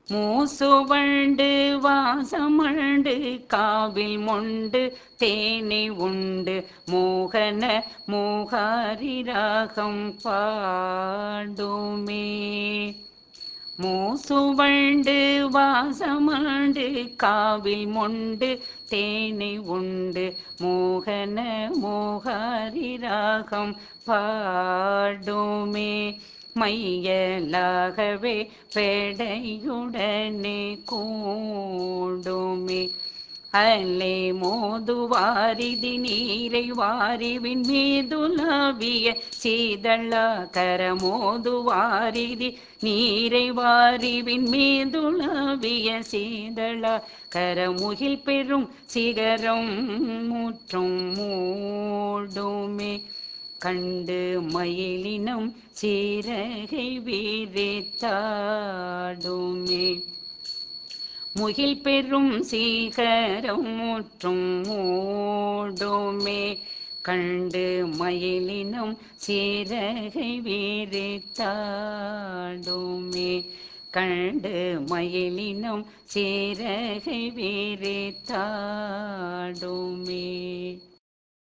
மூசுவண்டு வாசமண்டு காவில் மொண்டு தேனை உண்டு மோகன மோகாரி ராகம் பாடுமே மூசுவண்டு வாசமண்டு காவில் மொண்டு தேனை உண்டு மோகன மோகாரி ராகம் பாடுமே மையலாகவே பெடையுடனே கூடுமே அலை மோதுவாரிதி நீரை வாரிவின் மீதுலவிய சீதளாகர மோதுவாரிதி நீரை வாரிவின் மீதுலவிய சீதளா கரமுகில் பெரும் சிகரம் முற்றும் மூடுமே கண்டு மயிலினம் சீரகை வீரித்தாடுமே முகில் பெரும் சீகரம் முற்றும் மூடுமே கண்டு மயிலினம் சீரகை வீரித்தாடுமே கண்டு மயிலினம் சீரகை வீரித்தாடுமே